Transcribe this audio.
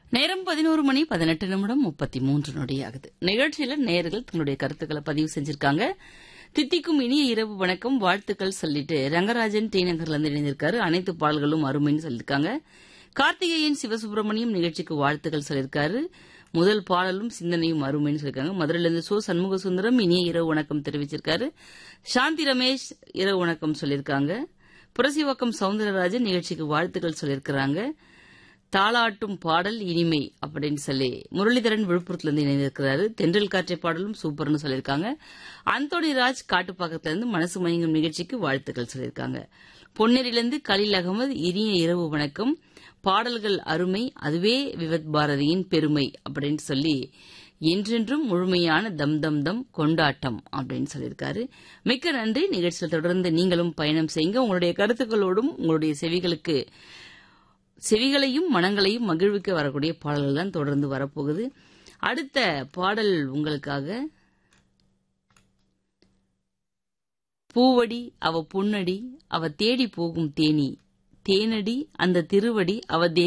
நேரம் பதினோரு மணி பதினெட்டு நிமிடம் முப்பத்தி மூன்று நொடியாகுது நிகழ்ச்சியில நேயர்கள் தங்களுடைய கருத்துக்களை பதிவு செஞ்சிருக்காங்க தித்திக்கும் இனிய இரவு வணக்கம் வாழ்த்துக்கள் சொல்லிட்டு ரங்கராஜன் டி நகர்ல இருந்து இணைந்திருக்காரு அனைத்து பாடல்களும் அருமைன்னு சொல்லியிருக்காங்க கார்த்திகேயன் சிவசுப்பிரமணியம் நிகழ்ச்சிக்கு வாழ்த்துக்கள் சொல்லியிருக்காரு முதல் பாடலும் சிந்தனையும் அருமைன்னு சொல்லியிருக்காங்க மதுரையில இருந்து சோ சண்முக சுந்தரம் இனிய இரவு வணக்கம் தெரிவிச்சிருக்காரு சாந்தி ரமேஷ் இரவு வணக்கம் சொல்லியிருக்காங்க புரசிவாக்கம் சவுந்தரராஜன் நிகழ்ச்சிக்கு வாழ்த்துக்கள் சொல்லியிருக்கிறாங்க தாளாட்டும் பாடல் இனிமை அப்படின்னு சொல்லி முரளிதரன் விழுப்புரத்துல இருந்து இணைந்திருக்கிறாரு தென்றல் காற்றை பாடலும் சூப்பர்னு சொல்லியிருக்காங்க அந்தோணி ராஜ் காட்டுப்பாக்கத்துல இருந்து மனசு மயங்கும் நிகழ்ச்சிக்கு வாழ்த்துக்கள் சொல்லியிருக்காங்க பொன்னேரியிலிருந்து கலீல் அகமது இனிய இரவு வணக்கம் பாடல்கள் அருமை அதுவே விவத் பாரதியின் பெருமை அப்படின்னு சொல்லி என்றென்றும் முழுமையான தம் தம் தம் கொண்டாட்டம் அப்படின்னு சொல்லியிருக்காரு மிக்க நன்றி நிகழ்ச்சியில் தொடர்ந்து நீங்களும் பயணம் செய்யுங்க உங்களுடைய கருத்துக்களோடும் உங்களுடைய செவிகளுக்கு செவிகளையும் மனங்களையும் மகிழ்விக்க வரக்கூடிய பாடல்கள் தான் தொடர்ந்து வரப்போகுது அடுத்த பாடல் உங்களுக்காக பூவடி அவ பொன்னடி அவ தேடி போகும் தேனி தேனடி அந்த திருவடி அவ